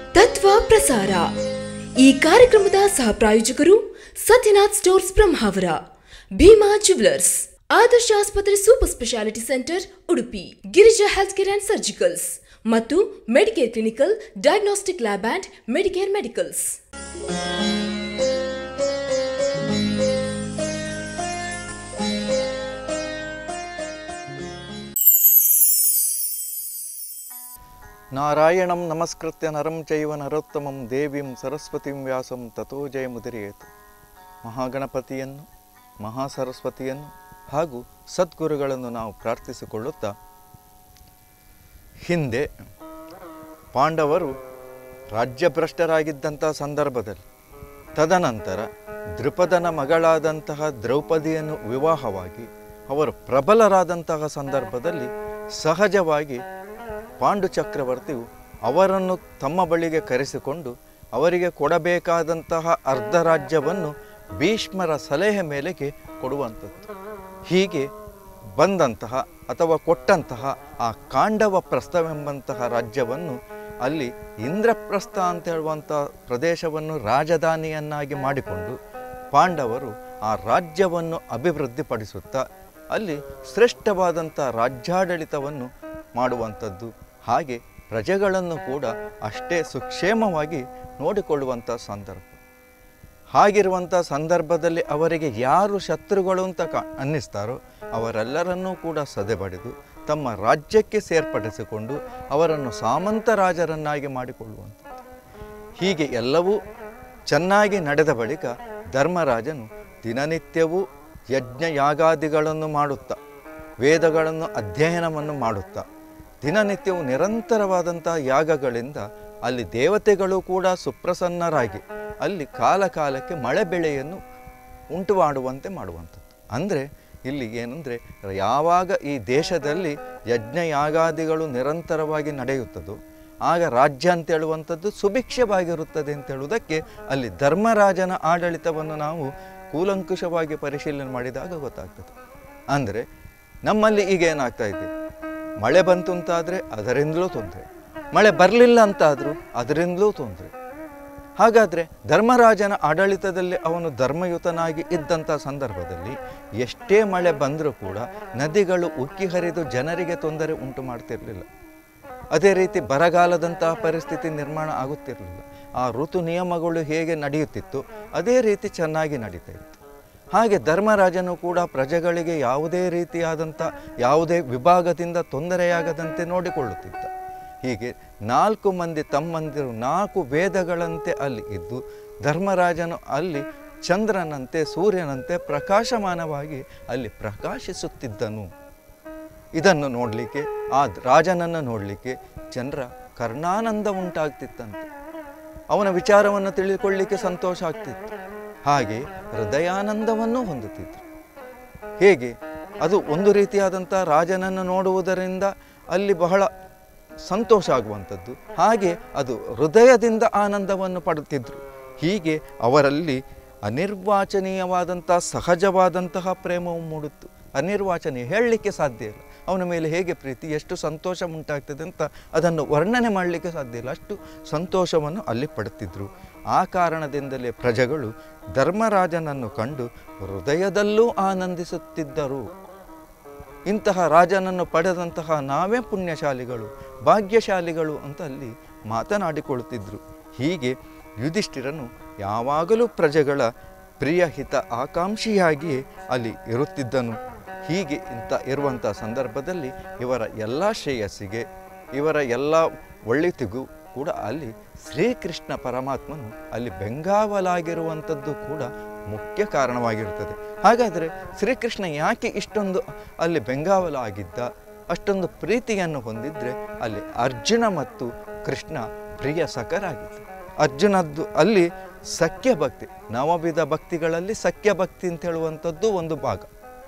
ತತ್ವ ಪ್ರಸಾರ ಈ ಕಾರ್ಯಕ್ರಮದ ಸಹ ಪ್ರಾಯೋಜಕರು ಸತ್ಯನಾಥ್ ಸ್ಟೋರ್ಸ್ ಬ್ರಹ್ಮಾವರ ಭೀಮಾ ಜುವೆಲರ್ಸ್ ಆದರ್ಶ ಆಸ್ಪತ್ರೆ super speciality centre Udupi Girija health care and surgicals ಮತ್ತು Medicare clinical diagnostic lab and Medicare medicals ನಾರಾಯಣಂ ನಮಸ್ಕೃತ್ಯ ನರಂ ಚೈವ ನರೋತ್ತಮಂ ದೇವಿಂ ಸರಸ್ವತಿಂ ವ್ಯಾಸಂ ತಥೋ ಜಯಮುದಿರಿಯೇತು ಮಹಾಗಣಪತಿಯನ್ನು ಮಹಾಸರಸ್ವತಿಯನ್ನು ಹಾಗೂ ಸದ್ಗುರುಗಳನ್ನು ನಾವು ಪ್ರಾರ್ಥಿಸಿಕೊಳ್ಳುತ್ತಾ ಹಿಂದೆ ಪಾಂಡವರು ರಾಜ್ಯಭ್ರಷ್ಟರಾಗಿದ್ದಂಥ ಸಂದರ್ಭದಲ್ಲಿ ತದನಂತರ ದೃಪದನ ಮಗಳಾದಂತಹ ದ್ರೌಪದಿಯನ್ನು ವಿವಾಹವಾಗಿ ಅವರು ಪ್ರಬಲರಾದಂತಹ ಸಂದರ್ಭದಲ್ಲಿ ಸಹಜವಾಗಿ ಪಾಂಡು ಚಕ್ರವರ್ತಿಯು ಅವರನ್ನು ತಮ್ಮ ಬಳಿಗೆ ಕರೆಸಿಕೊಂಡು ಅವರಿಗೆ ಕೊಡಬೇಕಾದಂತಹ ಅರ್ಧ ರಾಜ್ಯವನ್ನು ಭೀಷ್ಮರ ಸಲಹೆ ಮೇಲೆಗೆ ಕೊಡುವಂಥದ್ದು ಹೀಗೆ ಬಂದಂತಹ ಅಥವಾ ಕೊಟ್ಟಂತಹ ಆ ಕಾಂಡವ ಪ್ರಸ್ಥವೆಂಬಂತಹ ರಾಜ್ಯವನ್ನು ಅಲ್ಲಿ ಇಂದ್ರಪ್ರಸ್ಥ ಅಂತ ಹೇಳುವಂಥ ಪ್ರದೇಶವನ್ನು ರಾಜಧಾನಿಯನ್ನಾಗಿ ಮಾಡಿಕೊಂಡು ಪಾಂಡವರು ಆ ರಾಜ್ಯವನ್ನು ಅಭಿವೃದ್ಧಿಪಡಿಸುತ್ತಾ ಅಲ್ಲಿ ಶ್ರೇಷ್ಠವಾದಂಥ ರಾಜ್ಯಾಡಳಿತವನ್ನು ಮಾಡುವಂಥದ್ದು ಹಾಗೆ ಪ್ರಜೆಗಳನ್ನು ಕೂಡ ಅಷ್ಟೇ ಸುಕ್ಷೇಮವಾಗಿ ನೋಡಿಕೊಳ್ಳುವಂಥ ಸಂದರ್ಭ ಹಾಗಿರುವಂಥ ಸಂದರ್ಭದಲ್ಲಿ ಅವರಿಗೆ ಯಾರು ಶತ್ರುಗಳು ಅಂತ ಕ ಅನ್ನಿಸ್ತಾರೋ ಅವರೆಲ್ಲರನ್ನೂ ಕೂಡ ಸದೆಬಡಿದು ತಮ್ಮ ರಾಜ್ಯಕ್ಕೆ ಸೇರ್ಪಡಿಸಿಕೊಂಡು ಅವರನ್ನು ಸಾಮಂತ ರಾಜರನ್ನಾಗಿ ಮಾಡಿಕೊಳ್ಳುವಂಥದ್ದು ಹೀಗೆ ಎಲ್ಲವೂ ಚೆನ್ನಾಗಿ ನಡೆದ ಬಳಿಕ ಧರ್ಮರಾಜನು ದಿನನಿತ್ಯವೂ ಯಜ್ಞ ಯಾಗಾದಿಗಳನ್ನು ಮಾಡುತ್ತಾ ವೇದಗಳನ್ನು ಅಧ್ಯಯನವನ್ನು ಮಾಡುತ್ತಾ ದಿನನಿತ್ಯವೂ ನಿರಂತರವಾದಂಥ ಯಾಗಗಳಿಂದ ಅಲ್ಲಿ ದೇವತೆಗಳು ಕೂಡ ಸುಪ್ರಸನ್ನರಾಗಿ ಅಲ್ಲಿ ಕಾಲ ಕಾಲಕ್ಕೆ ಮಳೆ ಬೆಳೆಯನ್ನು ಉಂಟು ಮಾಡುವಂತೆ ಮಾಡುವಂಥದ್ದು ಅಂದರೆ ಇಲ್ಲಿ ಏನಂದರೆ ಯಾವಾಗ ಈ ದೇಶದಲ್ಲಿ ಯಜ್ಞ ಯಾಗಾದಿಗಳು ನಿರಂತರವಾಗಿ ನಡೆಯುತ್ತದೋ ಆಗ ರಾಜ್ಯ ಅಂತ ಹೇಳುವಂಥದ್ದು ಸುಭಿಕ್ಷವಾಗಿರುತ್ತದೆ ಅಂತ ಹೇಳುವುದಕ್ಕೆ ಅಲ್ಲಿ ಧರ್ಮರಾಜನ ಆಡಳಿತವನ್ನು ನಾವು ಕೂಲಂಕುಷವಾಗಿ ಪರಿಶೀಲನೆ ಮಾಡಿದಾಗ ಗೊತ್ತಾಗ್ತದೆ ಅಂದರೆ ನಮ್ಮಲ್ಲಿ ಈಗ ಏನಾಗ್ತಾ ಇದೆ ಮಳೆ ಬಂತು ಅಂತಾದರೆ ಅದರಿಂದಲೂ ತೊಂದರೆ ಮಳೆ ಬರಲಿಲ್ಲ ಅಂತಾದರೂ ಅದರಿಂದಲೂ ತೊಂದರೆ ಹಾಗಾದರೆ ಧರ್ಮರಾಜನ ಆಡಳಿತದಲ್ಲಿ ಅವನು ಧರ್ಮಯುತನಾಗಿ ಇದ್ದಂಥ ಸಂದರ್ಭದಲ್ಲಿ ಎಷ್ಟೇ ಮಳೆ ಬಂದರೂ ಕೂಡ ನದಿಗಳು ಉಕ್ಕಿ ಹರಿದು ಜನರಿಗೆ ತೊಂದರೆ ಉಂಟು ಮಾಡ್ತಿರಲಿಲ್ಲ ಅದೇ ರೀತಿ ಬರಗಾಲದಂತಹ ಪರಿಸ್ಥಿತಿ ನಿರ್ಮಾಣ ಆಗುತ್ತಿರಲಿಲ್ಲ ಆ ಋತು ನಿಯಮಗಳು ಹೇಗೆ ನಡೆಯುತ್ತಿತ್ತು ಅದೇ ರೀತಿ ಚೆನ್ನಾಗಿ ನಡೀತಾ ಇತ್ತು ಹಾಗೆ ಧರ್ಮರಾಜನು ಕೂಡ ಪ್ರಜೆಗಳಿಗೆ ಯಾವುದೇ ರೀತಿಯಾದಂಥ ಯಾವುದೇ ವಿಭಾಗದಿಂದ ತೊಂದರೆಯಾಗದಂತೆ ನೋಡಿಕೊಳ್ಳುತ್ತಿದ್ದ ಹೀಗೆ ನಾಲ್ಕು ಮಂದಿ ತಮ್ಮಂದಿರು ನಾಲ್ಕು ವೇದಗಳಂತೆ ಅಲ್ಲಿ ಇದ್ದು ಧರ್ಮರಾಜನು ಅಲ್ಲಿ ಚಂದ್ರನಂತೆ ಸೂರ್ಯನಂತೆ ಪ್ರಕಾಶಮಾನವಾಗಿ ಅಲ್ಲಿ ಪ್ರಕಾಶಿಸುತ್ತಿದ್ದನು ಇದನ್ನು ನೋಡಲಿಕ್ಕೆ ಆ ರಾಜನನ್ನು ನೋಡಲಿಕ್ಕೆ ಜನರ ಕರ್ಣಾನಂದ ಉಂಟಾಗ್ತಿತ್ತಂತೆ ಅವನ ವಿಚಾರವನ್ನು ತಿಳಿದುಕೊಳ್ಳಲಿಕ್ಕೆ ಸಂತೋಷ ಆಗ್ತಿತ್ತು ಹಾಗೆ ಹೃದಯಾನಂದವನ್ನು ಹೊಂದುತ್ತಿದ್ದರು ಹೇಗೆ ಅದು ಒಂದು ರೀತಿಯಾದಂಥ ರಾಜನನ್ನು ನೋಡುವುದರಿಂದ ಅಲ್ಲಿ ಬಹಳ ಸಂತೋಷ ಆಗುವಂಥದ್ದು ಹಾಗೆ ಅದು ಹೃದಯದಿಂದ ಆನಂದವನ್ನು ಪಡುತ್ತಿದ್ದರು ಹೀಗೆ ಅವರಲ್ಲಿ ಅನಿರ್ವಾಚನೀಯವಾದಂಥ ಸಹಜವಾದಂತಹ ಪ್ರೇಮವು ಮೂಡಿತ್ತು ಅನಿರ್ವಾಚನೀಯ ಹೇಳಲಿಕ್ಕೆ ಸಾಧ್ಯ ಇಲ್ಲ ಅವನ ಮೇಲೆ ಹೇಗೆ ಪ್ರೀತಿ ಎಷ್ಟು ಸಂತೋಷ ಉಂಟಾಗ್ತದೆ ಅಂತ ಅದನ್ನು ವರ್ಣನೆ ಮಾಡಲಿಕ್ಕೆ ಸಾಧ್ಯ ಇಲ್ಲ ಅಷ್ಟು ಸಂತೋಷವನ್ನು ಅಲ್ಲಿ ಪಡುತ್ತಿದ್ದರು ಆ ಕಾರಣದಿಂದಲೇ ಪ್ರಜೆಗಳು ಧರ್ಮರಾಜನನ್ನು ಕಂಡು ಹೃದಯದಲ್ಲೂ ಆನಂದಿಸುತ್ತಿದ್ದರು ಇಂತಹ ರಾಜನನ್ನು ಪಡೆದಂತಹ ನಾವೇ ಪುಣ್ಯಶಾಲಿಗಳು ಭಾಗ್ಯಶಾಲಿಗಳು ಅಂತ ಅಲ್ಲಿ ಮಾತನಾಡಿಕೊಳ್ಳುತ್ತಿದ್ದರು ಹೀಗೆ ಯುಧಿಷ್ಠಿರನು ಯಾವಾಗಲೂ ಪ್ರಜೆಗಳ ಪ್ರಿಯ ಹಿತ ಆಕಾಂಕ್ಷಿಯಾಗಿ ಅಲ್ಲಿ ಇರುತ್ತಿದ್ದನು ಹೀಗೆ ಇಂಥ ಇರುವಂಥ ಸಂದರ್ಭದಲ್ಲಿ ಇವರ ಎಲ್ಲ ಶ್ರೇಯಸ್ಸಿಗೆ ಇವರ ಎಲ್ಲ ಒಳ್ಳೆತಿಗೂ ಕೂಡ ಅಲ್ಲಿ ಶ್ರೀಕೃಷ್ಣ ಪರಮಾತ್ಮನು ಅಲ್ಲಿ ಬೆಂಗಾವಲಾಗಿರುವಂಥದ್ದು ಕೂಡ ಮುಖ್ಯ ಕಾರಣವಾಗಿರುತ್ತದೆ ಹಾಗಾದರೆ ಶ್ರೀಕೃಷ್ಣ ಯಾಕೆ ಇಷ್ಟೊಂದು ಅಲ್ಲಿ ಬೆಂಗಾವಲಾಗಿದ್ದ ಅಷ್ಟೊಂದು ಪ್ರೀತಿಯನ್ನು ಹೊಂದಿದ್ರೆ ಅಲ್ಲಿ ಅರ್ಜುನ ಮತ್ತು ಕೃಷ್ಣ ಪ್ರಿಯ ಸಖರಾಗಿದ್ದ ಅರ್ಜುನದ್ದು ಅಲ್ಲಿ ಸಖ್ಯ ಭಕ್ತಿ ನವವಿಧ ಭಕ್ತಿಗಳಲ್ಲಿ ಸಖ್ಯ ಭಕ್ತಿ ಅಂತ ಹೇಳುವಂಥದ್ದು ಒಂದು ಭಾಗ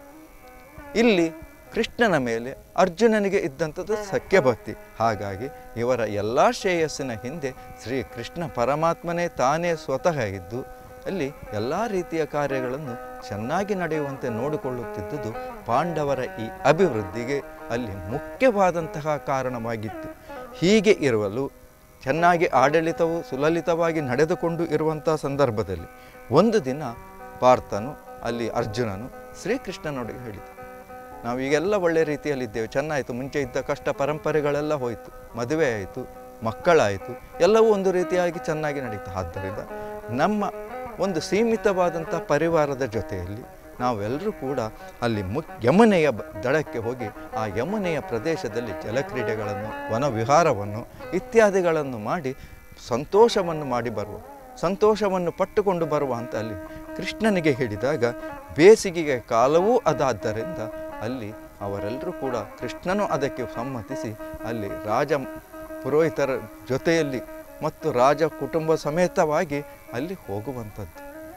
ಇಲ್ಲಿ ಕೃಷ್ಣನ ಮೇಲೆ ಅರ್ಜುನನಿಗೆ ಇದ್ದಂಥದ್ದು ಸಖ್ಯ ಭಕ್ತಿ ಹಾಗಾಗಿ ಇವರ ಎಲ್ಲ ಶ್ರೇಯಸ್ಸಿನ ಹಿಂದೆ ಶ್ರೀ ಕೃಷ್ಣ ಪರಮಾತ್ಮನೇ ತಾನೇ ಸ್ವತಃ ಇದ್ದು ಅಲ್ಲಿ ಎಲ್ಲ ರೀತಿಯ ಕಾರ್ಯಗಳನ್ನು ಚೆನ್ನಾಗಿ ನಡೆಯುವಂತೆ ನೋಡಿಕೊಳ್ಳುತ್ತಿದ್ದುದು ಪಾಂಡವರ ಈ ಅಭಿವೃದ್ಧಿಗೆ ಅಲ್ಲಿ ಮುಖ್ಯವಾದಂತಹ ಕಾರಣವಾಗಿತ್ತು ಹೀಗೆ ಇರುವಲು ಚೆನ್ನಾಗಿ ಆಡಳಿತವು ಸುಲಲಿತವಾಗಿ ನಡೆದುಕೊಂಡು ಇರುವಂಥ ಸಂದರ್ಭದಲ್ಲಿ ಒಂದು ದಿನ ಪಾರ್ಥನು ಅಲ್ಲಿ ಅರ್ಜುನನು ಶ್ರೀಕೃಷ್ಣನೊಳಗೆ ಹೇಳಿದ ನಾವು ಈಗೆಲ್ಲ ಒಳ್ಳೆ ರೀತಿಯಲ್ಲಿದ್ದೇವೆ ಚೆನ್ನಾಯಿತು ಮುಂಚೆ ಇದ್ದ ಕಷ್ಟ ಪರಂಪರೆಗಳೆಲ್ಲ ಹೋಯಿತು ಮದುವೆ ಆಯಿತು ಮಕ್ಕಳಾಯಿತು ಎಲ್ಲವೂ ಒಂದು ರೀತಿಯಾಗಿ ಚೆನ್ನಾಗಿ ನಡೀತು ಆದ್ದರಿಂದ ನಮ್ಮ ಒಂದು ಸೀಮಿತವಾದಂಥ ಪರಿವಾರದ ಜೊತೆಯಲ್ಲಿ ನಾವೆಲ್ಲರೂ ಕೂಡ ಅಲ್ಲಿ ಮು ಯಮುನೆಯ ಬ- ದಡಕ್ಕೆ ಹೋಗಿ ಆ ಯಮುನೆಯ ಪ್ರದೇಶದಲ್ಲಿ ಜಲಕ್ರೀಡೆಗಳನ್ನು ವನವಿಹಾರವನ್ನು ಇತ್ಯಾದಿಗಳನ್ನು ಮಾಡಿ ಸಂತೋಷವನ್ನು ಮಾಡಿ ಬರುವ ಸಂತೋಷವನ್ನು ಪಟ್ಟುಕೊಂಡು ಬರುವ ಅಂತ ಅಲ್ಲಿ ಕೃಷ್ಣನಿಗೆ ಹೇಳಿದಾಗ ಬೇಸಿಗೆಗೆ ಕಾಲವೂ ಅದಾದ್ದರಿಂದ ಅಲ್ಲಿ ಅವರೆಲ್ಲರೂ ಕೂಡ ಕೃಷ್ಣನು ಅದಕ್ಕೆ ಸಮ್ಮತಿಸಿ ಅಲ್ಲಿ ರಾಜ ಪುರೋಹಿತರ ಜೊತೆಯಲ್ಲಿ ಮತ್ತು ರಾಜ ಕುಟುಂಬ ಸಮೇತವಾಗಿ ಅಲ್ಲಿ ಹೋಗುವಂಥದ್ದು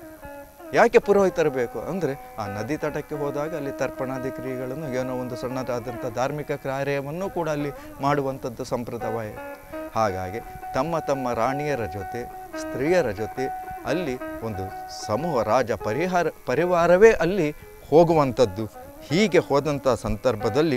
ಯಾಕೆ ಪುರೋಹಿತರು ಬೇಕು ಅಂದರೆ ಆ ನದಿ ತಟಕ್ಕೆ ಹೋದಾಗ ಅಲ್ಲಿ ತರ್ಪಣಾದಿ ಕ್ರಿಯೆಗಳನ್ನು ಏನೋ ಒಂದು ಸಣ್ಣದಾದಂಥ ಧಾರ್ಮಿಕ ಕಾರ್ಯವನ್ನು ಕೂಡ ಅಲ್ಲಿ ಮಾಡುವಂಥದ್ದು ಸಂಪ್ರದಾಯ ಇತ್ತು. ಹಾಗಾಗಿ ತಮ್ಮ ತಮ್ಮ ರಾಣಿಯರ ಜೊತೆ ಸ್ತ್ರೀಯರ ಜೊತೆ ಅಲ್ಲಿ ಒಂದು ಸಮೂಹ ರಾಜ ಪರಿಹಾರ ಪರಿವಾರವೇ ಅಲ್ಲಿ ಹೋಗುವಂಥದ್ದು ಹೀಗೆ ಹೋದಂಥ ಸಂದರ್ಭದಲ್ಲಿ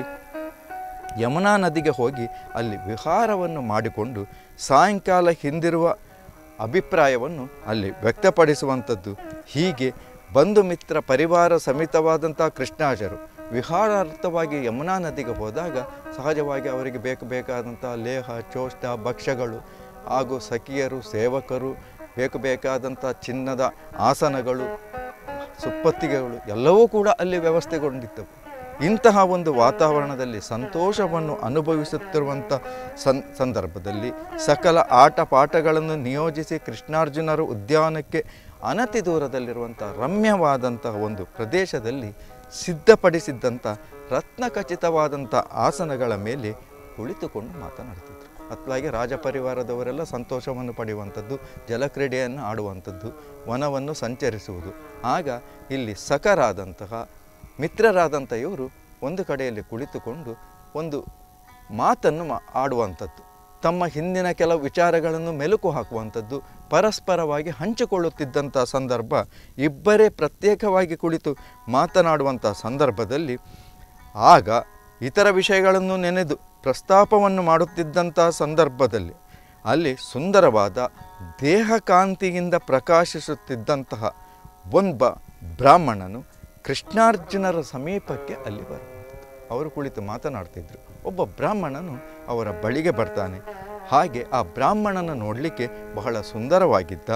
ಯಮುನಾ ನದಿಗೆ ಹೋಗಿ ಅಲ್ಲಿ ವಿಹಾರವನ್ನು ಮಾಡಿಕೊಂಡು ಸಾಯಂಕಾಲ ಹಿಂದಿರುವ ಅಭಿಪ್ರಾಯವನ್ನು ಅಲ್ಲಿ ವ್ಯಕ್ತಪಡಿಸುವಂಥದ್ದು ಹೀಗೆ ಬಂಧು ಮಿತ್ರ ಪರಿವಾರ ಸಮೇತವಾದಂಥ ಕೃಷ್ಣಾಜರು ವಿಹಾರಾರ್ಥವಾಗಿ ಯಮುನಾ ನದಿಗೆ ಹೋದಾಗ ಸಹಜವಾಗಿ ಅವರಿಗೆ ಬೇಕು ಬೇಕಾದಂಥ ಲೇಹ ಚೋಷ್ಟ ಭಕ್ಷ್ಯಗಳು ಹಾಗೂ ಸಖಿಯರು ಸೇವಕರು ಬೇಕು ಬೇಕಾದಂಥ ಚಿನ್ನದ ಆಸನಗಳು ಸುಪ್ಪತ್ತಿಗೆಗಳು ಎಲ್ಲವೂ ಕೂಡ ಅಲ್ಲಿ ವ್ಯವಸ್ಥೆಗೊಂಡಿದ್ದವು ಇಂತಹ ಒಂದು ವಾತಾವರಣದಲ್ಲಿ ಸಂತೋಷವನ್ನು ಅನುಭವಿಸುತ್ತಿರುವಂಥ ಸನ್ ಸಂದರ್ಭದಲ್ಲಿ ಸಕಲ ಆಟ ಪಾಠಗಳನ್ನು ನಿಯೋಜಿಸಿ ಕೃಷ್ಣಾರ್ಜುನರು ಉದ್ಯಾನಕ್ಕೆ ಅನತಿ ದೂರದಲ್ಲಿರುವಂಥ ರಮ್ಯವಾದಂತಹ ಒಂದು ಪ್ರದೇಶದಲ್ಲಿ ಸಿದ್ಧಪಡಿಸಿದ್ದಂಥ ರತ್ನಖಚಿತವಾದಂಥ ಆಸನಗಳ ಮೇಲೆ ಕುಳಿತುಕೊಂಡು ಮಾತನಾಡ್ತಿದ್ರು ಅತ್ಲಾಗಿ ರಾಜ ಪರಿವಾರದವರೆಲ್ಲ ಸಂತೋಷವನ್ನು ಪಡೆಯುವಂಥದ್ದು ಜಲಕ್ರೀಡೆಯನ್ನು ಆಡುವಂಥದ್ದು ವನವನ್ನು ಸಂಚರಿಸುವುದು ಆಗ ಇಲ್ಲಿ ಸಖರಾದಂತಹ ಮಿತ್ರರಾದಂಥ ಇವರು ಒಂದು ಕಡೆಯಲ್ಲಿ ಕುಳಿತುಕೊಂಡು ಒಂದು ಮಾತನ್ನು ಮಾ ಆಡುವಂಥದ್ದು ತಮ್ಮ ಹಿಂದಿನ ಕೆಲವು ವಿಚಾರಗಳನ್ನು ಮೆಲುಕು ಹಾಕುವಂಥದ್ದು ಪರಸ್ಪರವಾಗಿ ಹಂಚಿಕೊಳ್ಳುತ್ತಿದ್ದಂಥ ಸಂದರ್ಭ ಇಬ್ಬರೇ ಪ್ರತ್ಯೇಕವಾಗಿ ಕುಳಿತು ಮಾತನಾಡುವಂಥ ಸಂದರ್ಭದಲ್ಲಿ ಆಗ ಇತರ ವಿಷಯಗಳನ್ನು ನೆನೆದು ಪ್ರಸ್ತಾಪವನ್ನು ಮಾಡುತ್ತಿದ್ದಂಥ ಸಂದರ್ಭದಲ್ಲಿ ಅಲ್ಲಿ ಸುಂದರವಾದ ದೇಹಕಾಂತಿಯಿಂದ ಪ್ರಕಾಶಿಸುತ್ತಿದ್ದಂತಹ ಒಬ್ಬ ಬ್ರಾಹ್ಮಣನು ಕೃಷ್ಣಾರ್ಜುನರ ಸಮೀಪಕ್ಕೆ ಅಲ್ಲಿ ಬರುವಂಥದ್ದು ಅವರು ಕುಳಿತು ಮಾತನಾಡ್ತಿದ್ರು ಒಬ್ಬ ಬ್ರಾಹ್ಮಣನು ಅವರ ಬಳಿಗೆ ಬರ್ತಾನೆ ಹಾಗೆ ಆ ಬ್ರಾಹ್ಮಣನ ನೋಡಲಿಕ್ಕೆ ಬಹಳ ಸುಂದರವಾಗಿದ್ದ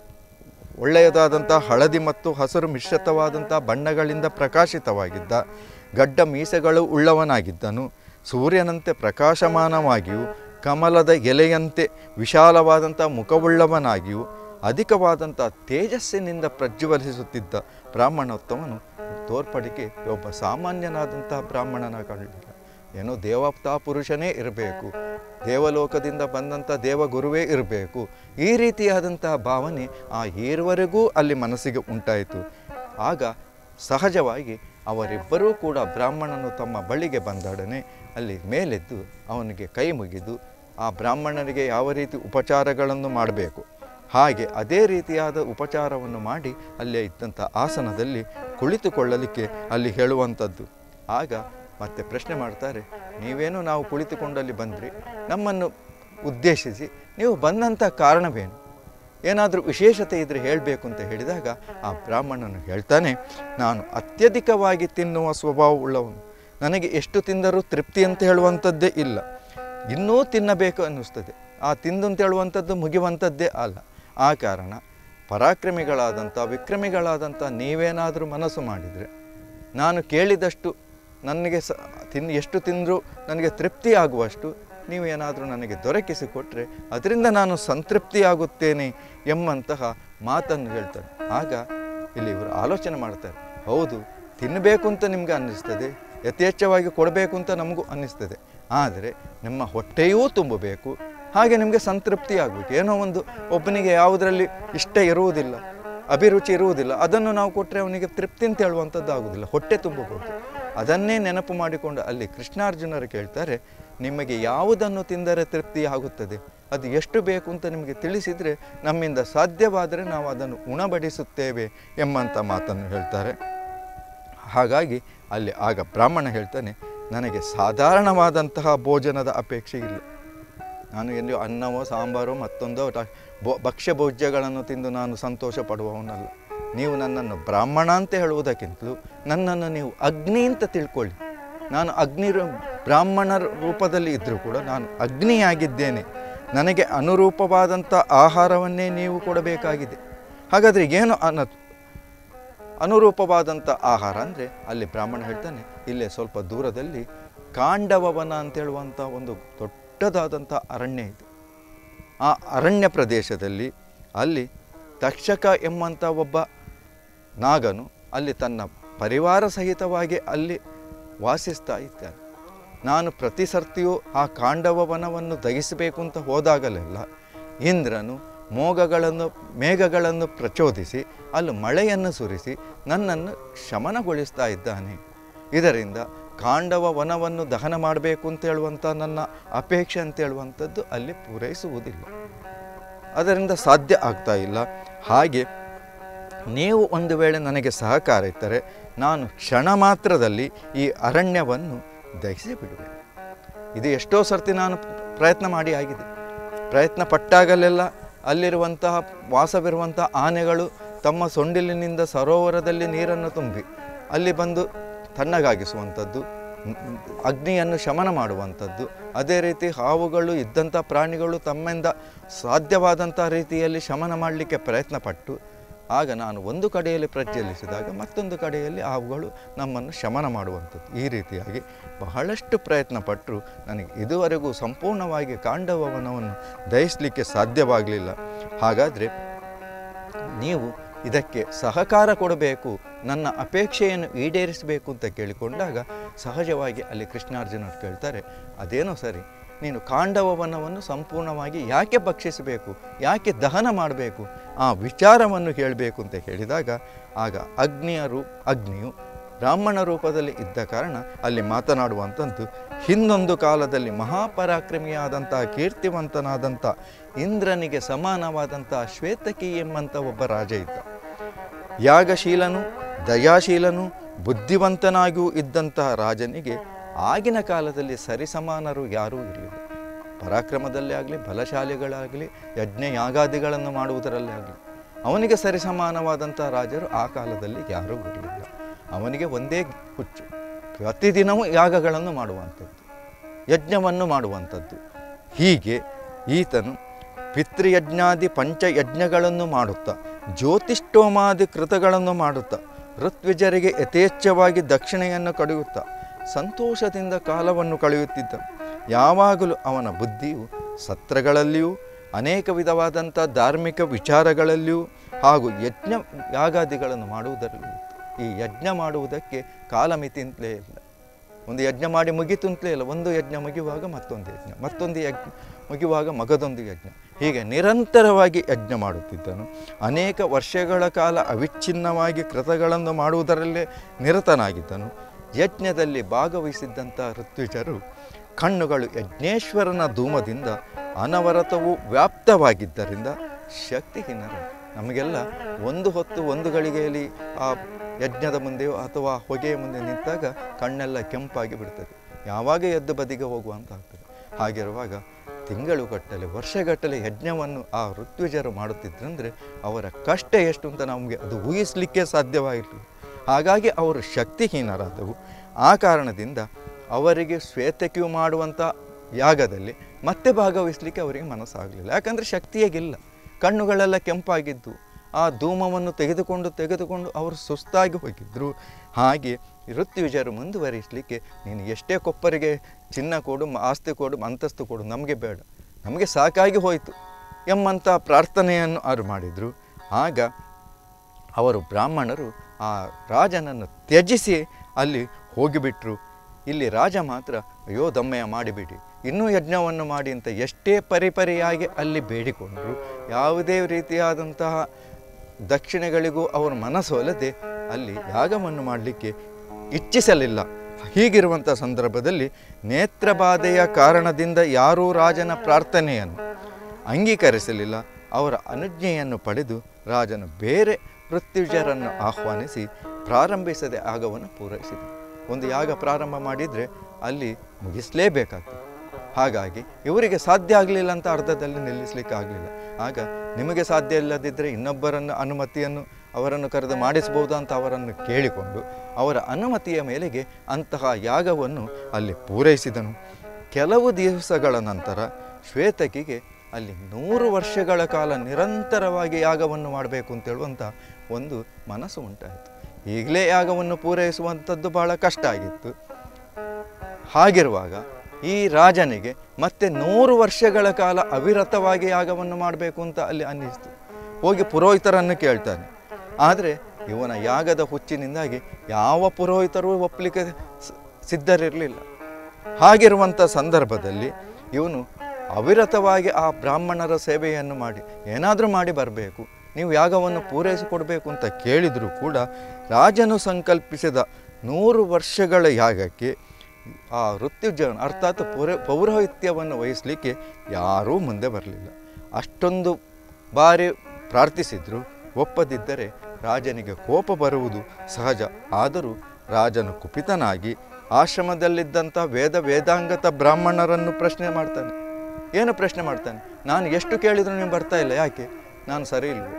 ಒಳ್ಳೆಯದಾದಂಥ ಹಳದಿ ಮತ್ತು ಹಸಿರು ಮಿಶ್ರಿತವಾದಂಥ ಬಣ್ಣಗಳಿಂದ ಪ್ರಕಾಶಿತವಾಗಿದ್ದ ಗಡ್ಡ ಮೀಸೆಗಳು ಉಳ್ಳವನಾಗಿದ್ದನು ಸೂರ್ಯನಂತೆ ಪ್ರಕಾಶಮಾನವಾಗಿಯೂ ಕಮಲದ ಎಲೆಯಂತೆ ವಿಶಾಲವಾದಂಥ ಮುಖವುಳ್ಳವನಾಗಿಯೂ ಅಧಿಕವಾದಂಥ ತೇಜಸ್ಸಿನಿಂದ ಪ್ರಜ್ವಲಿಸುತ್ತಿದ್ದ ಬ್ರಾಹ್ಮಣೋತ್ತಮನು ತೋರ್ಪಡಿಕೆ ಒಬ್ಬ ಸಾಮಾನ್ಯನಾದಂಥ ಬ್ರಾಹ್ಮಣನ ಕಂಡಿಲ್ಲ ಏನೋ ದೇವತಾ ಪುರುಷನೇ ಇರಬೇಕು ದೇವಲೋಕದಿಂದ ಬಂದಂಥ ದೇವಗುರುವೇ ಇರಬೇಕು ಈ ರೀತಿಯಾದಂತಹ ಭಾವನೆ ಆ ಈರುವರೆಗೂ ಅಲ್ಲಿ ಮನಸ್ಸಿಗೆ ಉಂಟಾಯಿತು ಆಗ ಸಹಜವಾಗಿ ಅವರಿಬ್ಬರೂ ಕೂಡ ಬ್ರಾಹ್ಮಣನು ತಮ್ಮ ಬಳಿಗೆ ಬಂದೊಡನೆ ಅಲ್ಲಿ ಮೇಲೆದ್ದು ಅವನಿಗೆ ಕೈ ಮುಗಿದು ಆ ಬ್ರಾಹ್ಮಣನಿಗೆ ಯಾವ ರೀತಿ ಉಪಚಾರಗಳನ್ನು ಮಾಡಬೇಕು ಹಾಗೆ ಅದೇ ರೀತಿಯಾದ ಉಪಚಾರವನ್ನು ಮಾಡಿ ಅಲ್ಲೇ ಇದ್ದಂಥ ಆಸನದಲ್ಲಿ ಕುಳಿತುಕೊಳ್ಳಲಿಕ್ಕೆ ಅಲ್ಲಿ ಹೇಳುವಂಥದ್ದು ಆಗ ಮತ್ತೆ ಪ್ರಶ್ನೆ ಮಾಡ್ತಾರೆ ನೀವೇನು ನಾವು ಕುಳಿತುಕೊಂಡಲ್ಲಿ ಬಂದ್ರಿ ನಮ್ಮನ್ನು ಉದ್ದೇಶಿಸಿ ನೀವು ಬಂದಂಥ ಕಾರಣವೇನು ಏನಾದರೂ ವಿಶೇಷತೆ ಇದ್ದರೆ ಹೇಳಬೇಕು ಅಂತ ಹೇಳಿದಾಗ ಆ ಬ್ರಾಹ್ಮಣನು ಹೇಳ್ತಾನೆ ನಾನು ಅತ್ಯಧಿಕವಾಗಿ ತಿನ್ನುವ ಸ್ವಭಾವವುಳ್ಳವನು ನನಗೆ ಎಷ್ಟು ತಿಂದರೂ ತೃಪ್ತಿ ಅಂತ ಹೇಳುವಂಥದ್ದೇ ಇಲ್ಲ ಇನ್ನೂ ತಿನ್ನಬೇಕು ಅನ್ನಿಸ್ತದೆ ಆ ತಿಂದು ಅಂತ ಹೇಳುವಂಥದ್ದು ಮುಗಿಯುವಂಥದ್ದೇ ಅಲ್ಲ ಆ ಕಾರಣ ಪರಾಕ್ರಮಿಗಳಾದಂಥ ವಿಕ್ರಮಿಗಳಾದಂಥ ನೀವೇನಾದರೂ ಮನಸ್ಸು ಮಾಡಿದರೆ ನಾನು ಕೇಳಿದಷ್ಟು ನನಗೆ ಸ ತಿನ್ ಎಷ್ಟು ತಿಂದರೂ ನನಗೆ ತೃಪ್ತಿ ಆಗುವಷ್ಟು ನೀವೇನಾದರೂ ನನಗೆ ದೊರಕಿಸಿಕೊಟ್ರೆ ಅದರಿಂದ ನಾನು ಸಂತೃಪ್ತಿಯಾಗುತ್ತೇನೆ ಎಂಬಂತಹ ಮಾತನ್ನು ಹೇಳ್ತಾರೆ ಆಗ ಇಲ್ಲಿ ಇವರು ಆಲೋಚನೆ ಮಾಡ್ತಾರೆ ಹೌದು ತಿನ್ನಬೇಕು ಅಂತ ನಿಮಗೆ ಅನ್ನಿಸ್ತದೆ ಯಥೇಚ್ಛವಾಗಿ ಕೊಡಬೇಕು ಅಂತ ನಮಗೂ ಅನ್ನಿಸ್ತದೆ ಆದರೆ ನಮ್ಮ ಹೊಟ್ಟೆಯೂ ತುಂಬಬೇಕು ಹಾಗೆ ನಿಮಗೆ ಸಂತೃಪ್ತಿ ಆಗಬೇಕು ಏನೋ ಒಂದು ಒಬ್ಬನಿಗೆ ಯಾವುದರಲ್ಲಿ ಇಷ್ಟ ಇರುವುದಿಲ್ಲ ಅಭಿರುಚಿ ಇರುವುದಿಲ್ಲ ಅದನ್ನು ನಾವು ಕೊಟ್ಟರೆ ಅವನಿಗೆ ತೃಪ್ತಿ ಅಂತ ಹೇಳುವಂಥದ್ದು ಆಗುವುದಿಲ್ಲ ಹೊಟ್ಟೆ ತುಂಬಬಹುದು ಅದನ್ನೇ ನೆನಪು ಮಾಡಿಕೊಂಡು ಅಲ್ಲಿ ಕೃಷ್ಣಾರ್ಜುನರು ಕೇಳ್ತಾರೆ ನಿಮಗೆ ಯಾವುದನ್ನು ತಿಂದರೆ ತೃಪ್ತಿ ಆಗುತ್ತದೆ ಅದು ಎಷ್ಟು ಬೇಕು ಅಂತ ನಿಮಗೆ ತಿಳಿಸಿದರೆ ನಮ್ಮಿಂದ ಸಾಧ್ಯವಾದರೆ ನಾವು ಅದನ್ನು ಉಣಬಡಿಸುತ್ತೇವೆ ಎಂಬಂಥ ಮಾತನ್ನು ಹೇಳ್ತಾರೆ ಹಾಗಾಗಿ ಅಲ್ಲಿ ಆಗ ಬ್ರಾಹ್ಮಣ ಹೇಳ್ತಾನೆ ನನಗೆ ಸಾಧಾರಣವಾದಂತಹ ಭೋಜನದ ಅಪೇಕ್ಷೆ ಇಲ್ಲ ನಾನು ಎಲ್ಲಿ ಅನ್ನವೋ ಸಾಂಬಾರೋ ಮತ್ತೊಂದೋ ಟ- ಭೋ- ಭಕ್ಷ್ಯ ಭೋಜ್ಯಗಳನ್ನು ತಿಂದು ನಾನು ಸಂತೋಷ ಪಡುವವನಲ್ಲ ನೀವು ನನ್ನನ್ನು ಬ್ರಾಹ್ಮಣ ಅಂತ ಹೇಳುವುದಕ್ಕಿಂತಲೂ ನನ್ನನ್ನು ನೀವು ಅಗ್ನಿ ಅಂತ ತಿಳ್ಕೊಳ್ಳಿ ನಾನು ಅಗ್ನಿ ರೂ- ಬ್ರಾಹ್ಮಣರ ರೂಪದಲ್ಲಿ ಇದ್ದರೂ ಕೂಡ ನಾನು ಅಗ್ನಿಯಾಗಿದ್ದೇನೆ ನನಗೆ ಅನುರೂಪವಾದಂಥ ಆಹಾರವನ್ನೇ ನೀವು ಕೊಡಬೇಕಾಗಿದೆ ಹಾಗಾದರೆ ಏನು ಅನ ಅನುರೂಪವಾದಂಥ ಆಹಾರ ಅಂದರೆ ಅಲ್ಲಿ ಬ್ರಾಹ್ಮಣ ಹೇಳ್ತಾನೆ ಇಲ್ಲೇ ಸ್ವಲ್ಪ ದೂರದಲ್ಲಿ ಕಾಂಡವವನ ಅಂತೇಳುವಂಥ ಒಂದು ದೊಡ್ಡದಾದಂಥ ಅರಣ್ಯ ಇದೆ ಆ ಅರಣ್ಯ ಪ್ರದೇಶದಲ್ಲಿ ಅಲ್ಲಿ ತಕ್ಷಕ ಎಂಬಂಥ ಒಬ್ಬ ನಾಗನು ಅಲ್ಲಿ ತನ್ನ ಪರಿವಾರ ಸಹಿತವಾಗಿ ಅಲ್ಲಿ ವಾಸಿಸ್ತಾ ಇದ್ದಾನೆ ನಾನು ಪ್ರತಿ ಸರ್ತಿಯೂ ಆ ಕಾಂಡವ ವನವನ್ನು ದಗಿಸಬೇಕು ಅಂತ ಹೋದಾಗಲೆಲ್ಲ ಇಂದ್ರನು ಮೋಗಗಳನ್ನು ಮೇಘಗಳನ್ನು ಪ್ರಚೋದಿಸಿ ಅಲ್ಲಿ ಮಳೆಯನ್ನು ಸುರಿಸಿ ನನ್ನನ್ನು ಶಮನಗೊಳಿಸ್ತಾ ಇದ್ದಾನೆ ಇದರಿಂದ ಕಾಂಡವ ವನವನ್ನು ದಹನ ಮಾಡಬೇಕು ಅಂತ ಹೇಳುವಂಥ ನನ್ನ ಅಪೇಕ್ಷೆ ಅಂತ ಹೇಳುವಂಥದ್ದು ಅಲ್ಲಿ ಪೂರೈಸುವುದಿಲ್ಲ ಅದರಿಂದ ಸಾಧ್ಯ ಆಗ್ತಾ ಇಲ್ಲ ಹಾಗೆ ನೀವು ಒಂದು ವೇಳೆ ನನಗೆ ಸಹಕಾರ ಇದ್ದರೆ ನಾನು ಕ್ಷಣ ಮಾತ್ರದಲ್ಲಿ ಈ ಅರಣ್ಯವನ್ನು ದಹಿಸಿ ಬಿಡುವೆ ಇದು ಎಷ್ಟೋ ಸರ್ತಿ ನಾನು ಪ್ರಯತ್ನ ಮಾಡಿ ಆಗಿದೆ ಪ್ರಯತ್ನ ಪಟ್ಟಾಗಲೆಲ್ಲ ಅಲ್ಲಿರುವಂತಹ ವಾಸವಿರುವಂತಹ ಆನೆಗಳು ತಮ್ಮ ಸೊಂಡಿಲಿನಿಂದ ಸರೋವರದಲ್ಲಿ ನೀರನ್ನು ತುಂಬಿ ಅಲ್ಲಿ ಬಂದು ತಣ್ಣಗಾಗಿಸುವಂಥದ್ದು ಮ್, ಮ್, ಅಗ್ನಿಯನ್ನು ಶಮನ ಮಾಡುವಂಥದ್ದು ಅದೇ ರೀತಿ ಹಾವುಗಳು ಇದ್ದಂಥ ಪ್ರಾಣಿಗಳು ತಮ್ಮಿಂದ ಸಾಧ್ಯವಾದಂಥ ರೀತಿಯಲ್ಲಿ ಶಮನ ಮಾಡಲಿಕ್ಕೆ ಪ್ರಯತ್ನ ಪಟ್ಟು ಆಗ ನಾನು ಒಂದು ಕಡೆಯಲ್ಲಿ ಪ್ರಜ್ವಲಿಸಿದಾಗ ಮತ್ತೊಂದು ಕಡೆಯಲ್ಲಿ ಹಾವುಗಳು ನಮ್ಮನ್ನು ಶಮನ ಮಾಡುವಂಥದ್ದು ಈ ರೀತಿಯಾಗಿ ಬಹಳಷ್ಟು ಪ್ರಯತ್ನ ಪಟ್ಟರು ನನಗೆ ಇದುವರೆಗೂ ಸಂಪೂರ್ಣವಾಗಿ ಕಾಂಡವವನವನ್ನು ದಹಿಸಲಿಕ್ಕೆ ಸಾಧ್ಯವಾಗಲಿಲ್ಲ ಹಾಗಾದರೆ ನೀವು ಇದಕ್ಕೆ ಸಹಕಾರ ಕೊಡಬೇಕು ನನ್ನ ಅಪೇಕ್ಷೆಯನ್ನು ಈಡೇರಿಸಬೇಕು ಅಂತ ಕೇಳಿಕೊಂಡಾಗ ಸಹಜವಾಗಿ ಅಲ್ಲಿ ಕೃಷ್ಣಾರ್ಜುನರು ಕೇಳ್ತಾರೆ ಅದೇನೋ ಸರಿ ನೀನು ಕಾಂಡವ ವನವನ್ನು ಸಂಪೂರ್ಣವಾಗಿ ಯಾಕೆ ಭಕ್ಷಿಸಬೇಕು ಯಾಕೆ ದಹನ ಮಾಡಬೇಕು ಆ ವಿಚಾರವನ್ನು ಹೇಳಬೇಕು ಅಂತ ಹೇಳಿದಾಗ ಆಗ ಅಗ್ನಿಯ ರೂ ಅಗ್ನಿಯು ಬ್ರಾಹ್ಮಣ ರೂಪದಲ್ಲಿ ಇದ್ದ ಕಾರಣ ಅಲ್ಲಿ ಮಾತನಾಡುವಂಥದ್ದು ಹಿಂದೊಂದು ಕಾಲದಲ್ಲಿ ಮಹಾಪರಾಕ್ರಮಿಯಾದಂಥ ಕೀರ್ತಿವಂತನಾದಂಥ ಇಂದ್ರನಿಗೆ ಸಮಾನವಾದಂಥ ಶ್ವೇತಕಿ ಎಂಬಂಥ ಒಬ್ಬ ರಾಜ ಇದ್ದ ಯಾಗಶೀಲನು ದಯಾಶೀಲನು ಬುದ್ಧಿವಂತನಾಗಿಯೂ ಇದ್ದಂತಹ ರಾಜನಿಗೆ ಆಗಿನ ಕಾಲದಲ್ಲಿ ಸರಿಸಮಾನರು ಯಾರೂ ಇರಲಿಲ್ಲ ಪರಾಕ್ರಮದಲ್ಲೇ ಆಗಲಿ ಬಲಶಾಲಿಗಳಾಗಲಿ ಯಜ್ಞ ಯಾಗಾದಿಗಳನ್ನು ಮಾಡುವುದರಲ್ಲೇ ಆಗಲಿ ಅವನಿಗೆ ಸರಿಸಮಾನವಾದಂಥ ರಾಜರು ಆ ಕಾಲದಲ್ಲಿ ಯಾರೂ ಇರಲಿಲ್ಲ ಅವನಿಗೆ ಒಂದೇ ಹುಚ್ಚು ಪ್ರತಿದಿನವೂ ಯಾಗಗಳನ್ನು ಮಾಡುವಂಥದ್ದು ಯಜ್ಞವನ್ನು ಮಾಡುವಂಥದ್ದು ಹೀಗೆ ಈತನು ಪಿತೃಯಜ್ಞಾದಿ ಪಂಚಯಜ್ಞಗಳನ್ನು ಮಾಡುತ್ತಾ ಜ್ಯೋತಿಷ್ಠೋಮಾದಿ ಕೃತಗಳನ್ನು ಮಾಡುತ್ತಾ ಋತ್ವಿಜರಿಗೆ ಯಥೇಚ್ಛವಾಗಿ ದಕ್ಷಿಣೆಯನ್ನು ಕಳೆಯುತ್ತಾ ಸಂತೋಷದಿಂದ ಕಾಲವನ್ನು ಕಳೆಯುತ್ತಿದ್ದ ಯಾವಾಗಲೂ ಅವನ ಬುದ್ಧಿಯು ಸತ್ರಗಳಲ್ಲಿಯೂ ಅನೇಕ ವಿಧವಾದಂಥ ಧಾರ್ಮಿಕ ವಿಚಾರಗಳಲ್ಲಿಯೂ ಹಾಗೂ ಯಜ್ಞ ಯಾಗಾದಿಗಳನ್ನು ಮಾಡುವುದರಲ್ಲಿಯೂ ಇತ್ತು. ಈ ಯಜ್ಞ ಮಾಡುವುದಕ್ಕೆ ಕಾಲಮಿತಿ ಅಂತಲೇ ಇಲ್ಲ ಒಂದು ಯಜ್ಞ ಮಾಡಿ ಮುಗಿತು ಅಂತಲೇ ಇಲ್ಲ ಒಂದು ಯಜ್ಞ ಮುಗಿಯುವಾಗ ಮತ್ತೊಂದು ಯಜ್ಞ ಮತ್ತೊಂದು ಯಜ್ಞ ಮುಗಿಯುವಾಗ ಮಗದೊಂದು ಯಜ್ಞ ಹೀಗೆ ನಿರಂತರವಾಗಿ ಯಜ್ಞ ಮಾಡುತ್ತಿದ್ದನು ಅನೇಕ ವರ್ಷಗಳ ಕಾಲ ಅವಿಚ್ಛಿನ್ನವಾಗಿ ಕೃತಗಳನ್ನು ಮಾಡುವುದರಲ್ಲೇ ನಿರತನಾಗಿದ್ದನು ಯಜ್ಞದಲ್ಲಿ ಭಾಗವಹಿಸಿದ್ದಂಥ ಋತ್ವಿಜರು ಕಣ್ಣುಗಳು ಯಜ್ಞೇಶ್ವರನ ಧೂಮದಿಂದ ಅನವರತವೂ ವ್ಯಾಪ್ತವಾಗಿದ್ದರಿಂದ ಶಕ್ತಿಹೀನರು ನಮಗೆಲ್ಲ ಒಂದು ಹೊತ್ತು ಒಂದು ಗಳಿಗೆಯಲ್ಲಿ ಆ ಯಜ್ಞದ ಮುಂದೆಯೋ ಅಥವಾ ಹೊಗೆಯ ಮುಂದೆ ನಿಂತಾಗ ಕಣ್ಣೆಲ್ಲ ಕೆಂಪಾಗಿ ಬಿಡ್ತದೆ ಯಾವಾಗ ಎದ್ದು ಬದಿಗೆ ಹೋಗುವಂತ ಆಗ್ತದೆ ಹಾಗಿರುವಾಗ ತಿಂಗಳುಗಟ್ಟಲೆ ವರ್ಷಗಟ್ಟಲೆ ಯಜ್ಞವನ್ನು ಆ ಋತ್ವಿಜರು ಮಾಡುತ್ತಿದ್ರಂದರೆ ಅವರ ಕಷ್ಟ ಎಷ್ಟು ಅಂತ ನಮಗೆ ಅದು ಊಹಿಸಲಿಕ್ಕೆ ಸಾಧ್ಯವಾಗಿರಲಿಲ್ಲ ಹಾಗಾಗಿ ಅವರು ಶಕ್ತಿಹೀನರಾದವು ಆ ಕಾರಣದಿಂದ ಅವರಿಗೆ ಶ್ವೇತಕ್ಯೂ ಮಾಡುವಂಥ ಯಾಗದಲ್ಲಿ ಮತ್ತೆ ಭಾಗವಹಿಸಲಿಕ್ಕೆ ಅವರಿಗೆ ಮನಸ್ಸಾಗಲಿಲ್ಲ ಯಾಕಂದರೆ ಶಕ್ತಿಯಾಗಿಲ್ಲ ಕಣ್ಣುಗಳೆಲ್ಲ ಕೆಂಪಾಗಿದ್ದು ಆ ಧೂಮವನ್ನು ತೆಗೆದುಕೊಂಡು ತೆಗೆದುಕೊಂಡು ಅವರು ಸುಸ್ತಾಗಿ ಹೋಗಿದ್ದರು ಹಾಗೆ ಋತ್ವಿಜರು ಮುಂದುವರಿಸಲಿಕ್ಕೆ ನೀನು ಎಷ್ಟೇ ಕೊಪ್ಪರಿಗೆ ಚಿನ್ನ ಕೊಡು ಮ- ಆಸ್ತಿ ಕೊಡು ಅಂತಸ್ತು ಕೊಡು ನಮಗೆ ಬೇಡ ನಮಗೆ ಸಾಕಾಗಿ ಹೋಯಿತು ಎಂಬಂಥ ಪ್ರಾರ್ಥನೆಯನ್ನು ಅವರು ಮಾಡಿದರು ಆಗ ಅವರು ಬ್ರಾಹ್ಮಣರು ಆ ರಾಜನನ್ನು ತ್ಯಜಿಸಿ ಅಲ್ಲಿ ಹೋಗಿಬಿಟ್ರು ಇಲ್ಲಿ ರಾಜ ಮಾತ್ರ ಅಯ್ಯೋ ದಮ್ಮಯ್ಯ ಮಾಡಿಬಿಡಿ ಇನ್ನೂ ಯಜ್ಞವನ್ನು ಮಾಡಿ ಅಂತ ಎಷ್ಟೇ ಪರಿಪರಿಯಾಗಿ ಅಲ್ಲಿ ಬೇಡಿಕೊಂಡರು ಯಾವುದೇ ರೀತಿಯಾದಂತಹ ದಕ್ಷಿಣೆಗಳಿಗೂ ಅವರು ಮನಸೋಲದೆ ಅಲ್ಲಿ ಯಾಗವನ್ನು ಮಾಡಲಿಕ್ಕೆ ಇಚ್ಛಿಸಲಿಲ್ಲ ಹೀಗಿರುವಂಥ ಸಂದರ್ಭದಲ್ಲಿ ನೇತ್ರಬಾಧೆಯ ಕಾರಣದಿಂದ ಯಾರೂ ರಾಜನ ಪ್ರಾರ್ಥನೆಯನ್ನು ಅಂಗೀಕರಿಸಲಿಲ್ಲ ಅವರ ಅನುಜ್ಞೆಯನ್ನು ಪಡೆದು ರಾಜನು ಬೇರೆ ಮೃತ್ಯುಜರನ್ನು ಆಹ್ವಾನಿಸಿ ಪ್ರಾರಂಭಿಸದೆ ಯಾಗವನ್ನು ಪೂರೈಸಿದ ಒಂದು ಯಾಗ ಪ್ರಾರಂಭ ಮಾಡಿದರೆ ಅಲ್ಲಿ ಮುಗಿಸಲೇಬೇಕಾಗ್ತದೆ ಹಾಗಾಗಿ ಇವರಿಗೆ ಸಾಧ್ಯ ಆಗಲಿಲ್ಲ ಅಂತ ಅರ್ಧದಲ್ಲಿ ನಿಲ್ಲಿಸಲಿಕ್ಕೆ ಆಗಲಿಲ್ಲ ಆಗ ನಿಮಗೆ ಸಾಧ್ಯ ಇಲ್ಲದಿದ್ದರೆ ಇನ್ನೊಬ್ಬರನ್ನು ಅನುಮತಿಯನ್ನು ಅವರನ್ನು ಕರೆದು ಮಾಡಿಸಬಹುದಾ ಅಂತ ಅವರನ್ನು ಕೇಳಿಕೊಂಡು ಅವರ ಅನುಮತಿಯ ಮೇಲೆಗೆ ಅಂತಹ ಯಾಗವನ್ನು ಅಲ್ಲಿ ಪೂರೈಸಿದನು ಕೆಲವು ದಿವಸಗಳ ನಂತರ ಶ್ವೇತಕಿಗೆ ಅಲ್ಲಿ ನೂರು ವರ್ಷಗಳ ಕಾಲ ನಿರಂತರವಾಗಿ ಯಾಗವನ್ನು ಮಾಡಬೇಕು ಅಂತ ಹೇಳುವಂಥ ಒಂದು ಮನಸ್ಸು ಉಂಟಾಯಿತು ಈಗಲೇ ಯಾಗವನ್ನು ಪೂರೈಸುವಂಥದ್ದು ಬಹಳ ಕಷ್ಟ ಆಗಿತ್ತು ಹಾಗಿರುವಾಗ ಈ ರಾಜನಿಗೆ ಮತ್ತೆ ನೂರು ವರ್ಷಗಳ ಕಾಲ ಅವಿರತವಾಗಿ ಯಾಗವನ್ನು ಮಾಡಬೇಕು ಅಂತ ಅಲ್ಲಿ ಅನ್ನಿಸ್ತು ಹೋಗಿ ಪುರೋಹಿತರನ್ನು ಕೇಳ್ತಾನೆ ಆದರೆ ಇವನ ಯಾಗದ ಹುಚ್ಚಿನಿಂದಾಗಿ ಯಾವ ಪುರೋಹಿತರೂ ಒಪ್ಪಲಿಕ್ಕೆ ಸ- ಸಿದ್ಧರಿರಲಿಲ್ಲ ಹಾಗಿರುವಂಥ ಸಂದರ್ಭದಲ್ಲಿ ಇವನು ಅವಿರತವಾಗಿ ಆ ಬ್ರಾಹ್ಮಣರ ಸೇವೆಯನ್ನು ಮಾಡಿ ಏನಾದರೂ ಮಾಡಿ ಬರಬೇಕು ನೀವು ಯಾಗವನ್ನು ಪೂರೈಸಿಕೊಡ್ಬೇಕು ಅಂತ ಕೇಳಿದರೂ ಕೂಡ ರಾಜನು ಸಂಕಲ್ಪಿಸಿದ ನೂರು ವರ್ಷಗಳ ಯಾಗಕ್ಕೆ ಆ ವೃತ್ಯುಜನ ಅರ್ಥಾತ್ ಪೌರ ಪೌರೋಹಿತ್ಯವನ್ನು ವಹಿಸಲಿಕ್ಕೆ ಯಾರೂ ಮುಂದೆ ಬರಲಿಲ್ಲ ಅಷ್ಟೊಂದು ಬಾರಿ ಪ್ರಾರ್ಥಿಸಿದ್ರು ಒಪ್ಪದಿದ್ದರೆ ರಾಜನಿಗೆ ಕೋಪ ಬರುವುದು ಸಹಜ ಆದರೂ ರಾಜನು ಕುಪಿತನಾಗಿ ಆಶ್ರಮದಲ್ಲಿದ್ದಂಥ ವೇದ ವೇದಾಂಗತ ಬ್ರಾಹ್ಮಣರನ್ನು ಪ್ರಶ್ನೆ ಮಾಡ್ತಾನೆ ಏನು ಪ್ರಶ್ನೆ ಮಾಡ್ತಾನೆ ನಾನು ಎಷ್ಟು ಕೇಳಿದರೂ ನೀವು ಬರ್ತಾ ಇಲ್ಲ ಯಾಕೆ ನಾನು ಸರಿ ಇಲ್ವೋ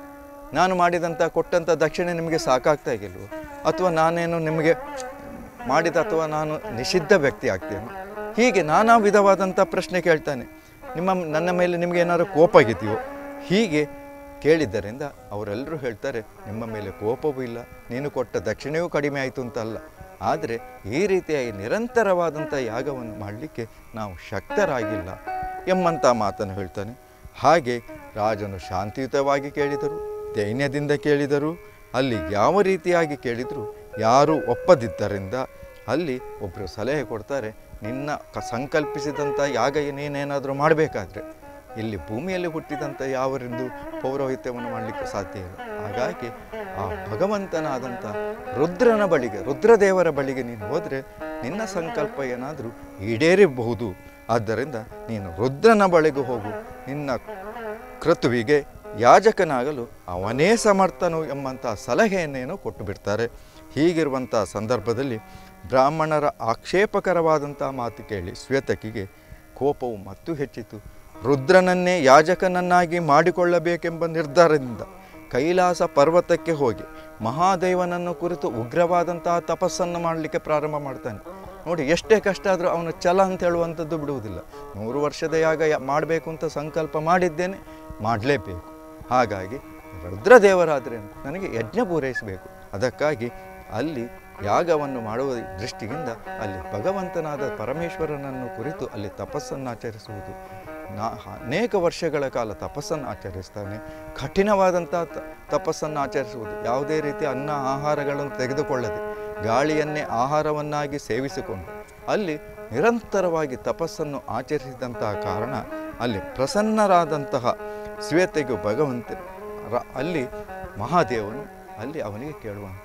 ನಾನು ಮಾಡಿದಂಥ ಕೊಟ್ಟಂಥ ದಕ್ಷಿಣೆ ನಿಮಗೆ ಸಾಕಾಗ್ತಾ ಇಲ್ವೋ ಅಥವಾ ನಾನೇನು ನಿಮಗೆ ಮಾಡಿದ ಅಥವಾ ನಾನು ನಿಷಿದ್ಧ ವ್ಯಕ್ತಿ ಆಗ್ತೇನೆ ಹೀಗೆ ನಾನಾ ವಿಧವಾದಂಥ ಪ್ರಶ್ನೆ ಕೇಳ್ತಾನೆ ನಿಮ್ಮ ನನ್ನ ಮೇಲೆ ನಿಮಗೆ ಏನಾದರೂ ಕೋಪ ಆಗಿದೆಯೋ ಹೀಗೆ ಕೇಳಿದ್ದರಿಂದ ಅವರೆಲ್ಲರೂ ಹೇಳ್ತಾರೆ ನಿಮ್ಮ ಮೇಲೆ ಕೋಪವೂ ಇಲ್ಲ ನೀನು ಕೊಟ್ಟ ದಕ್ಷಿಣೆಯೂ ಕಡಿಮೆ ಆಯಿತು ಅಂತಲ್ಲ ಆದರೆ ಈ ರೀತಿಯಾಗಿ ನಿರಂತರವಾದಂಥ ಯಾಗವನ್ನು ಮಾಡಲಿಕ್ಕೆ ನಾವು ಶಕ್ತರಾಗಿಲ್ಲ ಎಂಬಂಥ ಮಾತನ್ನು ಹೇಳ್ತಾನೆ ಹಾಗೆ ರಾಜನು ಶಾಂತಿಯುತವಾಗಿ ಕೇಳಿದರು ದೈನ್ಯದಿಂದ ಕೇಳಿದರು ಅಲ್ಲಿ ಯಾವ ರೀತಿಯಾಗಿ ಕೇಳಿದರೂ ಯಾರೂ ಒಪ್ಪದಿದ್ದರಿಂದ ಅಲ್ಲಿ ಒಬ್ಬರು ಸಲಹೆ ಕೊಡ್ತಾರೆ ನಿನ್ನ ಕ ಸಂಕಲ್ಪಿಸಿದಂಥ ಯಾಗ ನೀನೇನಾದರೂ ಮಾಡಬೇಕಾದ್ರೆ ಇಲ್ಲಿ ಭೂಮಿಯಲ್ಲಿ ಹುಟ್ಟಿದಂಥ ಯಾವರಿಂದು ಪೌರೋಹಿತ್ಯವನ್ನು ಮಾಡಲಿಕ್ಕೆ ಸಾಧ್ಯ ಇಲ್ಲ ಹಾಗಾಗಿ ಆ ಭಗವಂತನಾದಂಥ ರುದ್ರನ ಬಳಿಗೆ ರುದ್ರದೇವರ ಬಳಿಗೆ ನೀನು ಹೋದರೆ ನಿನ್ನ ಸಂಕಲ್ಪ ಏನಾದರೂ ಈಡೇರಬಹುದು ಆದ್ದರಿಂದ ನೀನು ರುದ್ರನ ಬಳಿಗೆ ಹೋಗು ನಿನ್ನ ಕೃತುವಿಗೆ ಯಾಜಕನಾಗಲು ಅವನೇ ಸಮರ್ಥನು ಎಂಬಂಥ ಸಲಹೆಯನ್ನೇನೋ ಕೊಟ್ಟು ಬಿಡ್ತಾರೆ ಹೀಗಿರುವಂಥ ಸಂದರ್ಭದಲ್ಲಿ ಬ್ರಾಹ್ಮಣರ ಆಕ್ಷೇಪಕರವಾದಂಥ ಮಾತು ಕೇಳಿ ಶ್ವೇತಕಿಗೆ ಕೋಪವು ಮತ್ತೂ ಹೆಚ್ಚಿತು ರುದ್ರನನ್ನೇ ಯಾಜಕನನ್ನಾಗಿ ಮಾಡಿಕೊಳ್ಳಬೇಕೆಂಬ ನಿರ್ಧಾರದಿಂದ ಕೈಲಾಸ ಪರ್ವತಕ್ಕೆ ಹೋಗಿ ಮಹಾದೇವನನ್ನು ಕುರಿತು ಉಗ್ರವಾದಂತಹ ತಪಸ್ಸನ್ನು ಮಾಡಲಿಕ್ಕೆ ಪ್ರಾರಂಭ ಮಾಡ್ತಾನೆ ನೋಡಿ ಎಷ್ಟೇ ಕಷ್ಟ ಆದರೂ ಅವನ ಛಲ ಅಂತ ಹೇಳುವಂಥದ್ದು ಬಿಡುವುದಿಲ್ಲ ನೂರು ವರ್ಷದ ಯಾಗ ಯಾ- ಮಾಡಬೇಕು ಅಂತ ಸಂಕಲ್ಪ ಮಾಡಿದ್ದೇನೆ ಮಾಡಲೇಬೇಕು ಹಾಗಾಗಿ ರುದ್ರದೇವರಾದರೆ ನನಗೆ ಯಜ್ಞ ಪೂರೈಸಬೇಕು ಅದಕ್ಕಾಗಿ ಅಲ್ಲಿ ಯಾಗವನ್ನು ಮಾಡುವ ದೃಷ್ಟಿಯಿಂದ ಅಲ್ಲಿ ಭಗವಂತನಾದ ಪರಮೇಶ್ವರನನ್ನು ಕುರಿತು ಅಲ್ಲಿ ತಪಸ್ಸನ್ನು ಆಚರಿಸುವುದು ನಾ ಅನೇಕ ವರ್ಷಗಳ ಕಾಲ ತಪಸ್ಸನ್ನು ಆಚರಿಸ್ತಾನೆ ಕಠಿಣವಾದಂಥ ತ- ತಪಸ್ಸನ್ನು ಆಚರಿಸುವುದು ಯಾವುದೇ ರೀತಿಯ ಅನ್ನ ಆಹಾರಗಳನ್ನು ತೆಗೆದುಕೊಳ್ಳದೆ ಗಾಳಿಯನ್ನೇ ಆಹಾರವನ್ನಾಗಿ ಸೇವಿಸಿಕೊಂಡು ಅಲ್ಲಿ ನಿರಂತರವಾಗಿ ತಪಸ್ಸನ್ನು ಆಚರಿಸಿದಂತಹ ಕಾರಣ ಅಲ್ಲಿ ಪ್ರಸನ್ನರಾದಂತಹ ಶ್ವೇತೆಗೂ ಭಗವಂತ ರ- ಅಲ್ಲಿ ಮಹಾದೇವನು ಅಲ್ಲಿ ಅವನಿಗೆ ಕೇಳುವಂಥ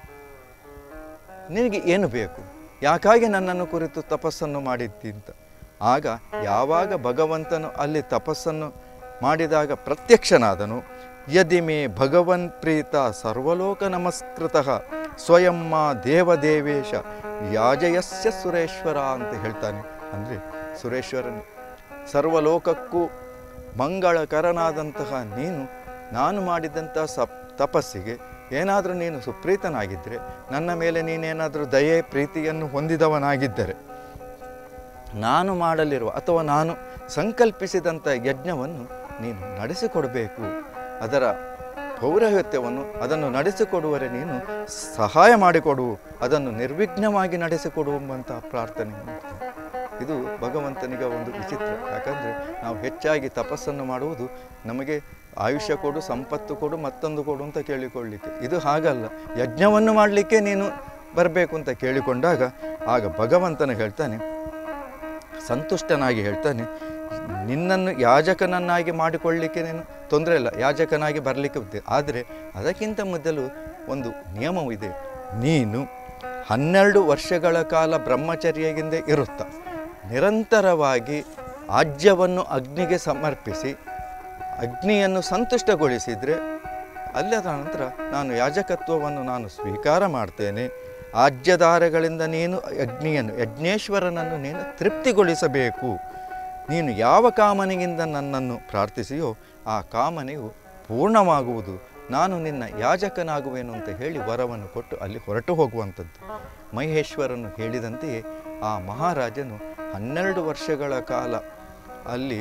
ನಿನಗೆ ಏನು ಬೇಕು ಯಾಕಾಗಿ ನನ್ನನ್ನು ಕುರಿತು ತಪಸ್ಸನ್ನು ಮಾಡಿದ್ದಿ ಅಂತ ಆಗ ಯಾವಾಗ ಭಗವಂತನು ಅಲ್ಲಿ ತಪಸ್ಸನ್ನು ಮಾಡಿದಾಗ ಪ್ರತ್ಯಕ್ಷನಾದನು ಯದಿ ಮೇ ಭಗವನ್ ಪ್ರೀತ ಸರ್ವಲೋಕ ನಮಸ್ಕೃತ ಸ್ವಯಂ ಮಾ ದೇವದೇವೇಶ ಯಾಜಯಸ್ಯ ಸುರೇಶ್ವರ ಅಂತ ಹೇಳ್ತಾನೆ ಅಂದರೆ ಸುರೇಶ್ವರನು ಸರ್ವಲೋಕಕ್ಕೂ ಮಂಗಳಕರನಾದಂತಹ ನೀನು ನಾನು ಮಾಡಿದಂಥ ಸಪ್ ತಪಸ್ಸಿಗೆ ಏನಾದರೂ ನೀನು ಸುಪ್ರೀತನಾಗಿದ್ದರೆ ನನ್ನ ಮೇಲೆ ನೀನೇನಾದರೂ ದಯೆ ಪ್ರೀತಿಯನ್ನು ಹೊಂದಿದವನಾಗಿದ್ದರೆ ನಾನು ಮಾಡಲಿರುವ ಅಥವಾ ನಾನು ಸಂಕಲ್ಪಿಸಿದಂಥ ಯಜ್ಞವನ್ನು ನೀನು ನಡೆಸಿಕೊಡಬೇಕು ಅದರ ಪೌರಹಿತ್ಯವನ್ನು ಅದನ್ನು ನಡೆಸಿಕೊಡುವರೆ ನೀನು ಸಹಾಯ ಮಾಡಿಕೊಡು ಅದನ್ನು ನಿರ್ವಿಘ್ನವಾಗಿ ನಡೆಸಿಕೊಡುವಂಥ ಪ್ರಾರ್ಥನೆ ಮಾಡ್ತೇನೆ ಇದು ಭಗವಂತನಿಗೆ ಒಂದು ವಿಚಿತ್ರ ಯಾಕಂದರೆ ನಾವು ಹೆಚ್ಚಾಗಿ ತಪಸ್ಸನ್ನು ಮಾಡುವುದು ನಮಗೆ ಆಯುಷ್ಯ ಕೊಡು ಸಂಪತ್ತು ಕೊಡು ಮತ್ತೊಂದು ಕೊಡು ಅಂತ ಕೇಳಿಕೊಳ್ಳಿಕ್ಕೆ ಇದು ಹಾಗಲ್ಲ ಯಜ್ಞವನ್ನು ಮಾಡಲಿಕ್ಕೆ ನೀನು ಬರಬೇಕು ಅಂತ ಕೇಳಿಕೊಂಡಾಗ ಆಗ ಭಗವಂತನ ಹೇಳ್ತಾನೆ ಸಂತುಷ್ಟನಾಗಿ ಹೇಳ್ತಾನೆ ನಿನ್ನನ್ನು ಯಾಜಕನನ್ನಾಗಿ ಮಾಡಿಕೊಳ್ಳಲಿಕ್ಕೆ ನೀನು ತೊಂದರೆ ಇಲ್ಲ ಯಾಜಕನಾಗಿ ಬರಲಿಕ್ಕೆ ಉದ್ದೆ ಆದರೆ ಅದಕ್ಕಿಂತ ಮೊದಲು ಒಂದು ನಿಯಮವಿದೆ ನೀನು ಹನ್ನೆರಡು ವರ್ಷಗಳ ಕಾಲ ಬ್ರಹ್ಮಚರ್ಯದಿಂದ ಇರುತ್ತ ನಿರಂತರವಾಗಿ ಆಜ್ಯವನ್ನು ಅಗ್ನಿಗೆ ಸಮರ್ಪಿಸಿ ಅಗ್ನಿಯನ್ನು ಸಂತುಷ್ಟಗೊಳಿಸಿದರೆ ಅಲ್ಲದ ನಂತರ ನಾನು ಯಾಜಕತ್ವವನ್ನು ನಾನು ಸ್ವೀಕಾರ ಮಾಡ್ತೇನೆ ಆಜ್ಯಧಾರಗಳಿಂದ ನೀನು ಅಗ್ನಿಯನ್ನು ಯಜ್ಞೇಶ್ವರನನ್ನು ನೀನು ತೃಪ್ತಿಗೊಳಿಸಬೇಕು ನೀನು ಯಾವ ಕಾಮನೆಯಿಂದ ನನ್ನನ್ನು ಪ್ರಾರ್ಥಿಸಿಯೋ ಆ ಕಾಮನೆಯು ಪೂರ್ಣವಾಗುವುದು ನಾನು ನಿನ್ನ ಯಾಜಕನಾಗುವೆನು ಅಂತ ಹೇಳಿ ವರವನ್ನು ಕೊಟ್ಟು ಅಲ್ಲಿ ಹೊರಟು ಹೋಗುವಂಥದ್ದು ಮಹೇಶ್ವರನು ಹೇಳಿದಂತೆಯೇ ಆ ಮಹಾರಾಜನು ಹನ್ನೆರಡು ವರ್ಷಗಳ ಕಾಲ ಅಲ್ಲಿ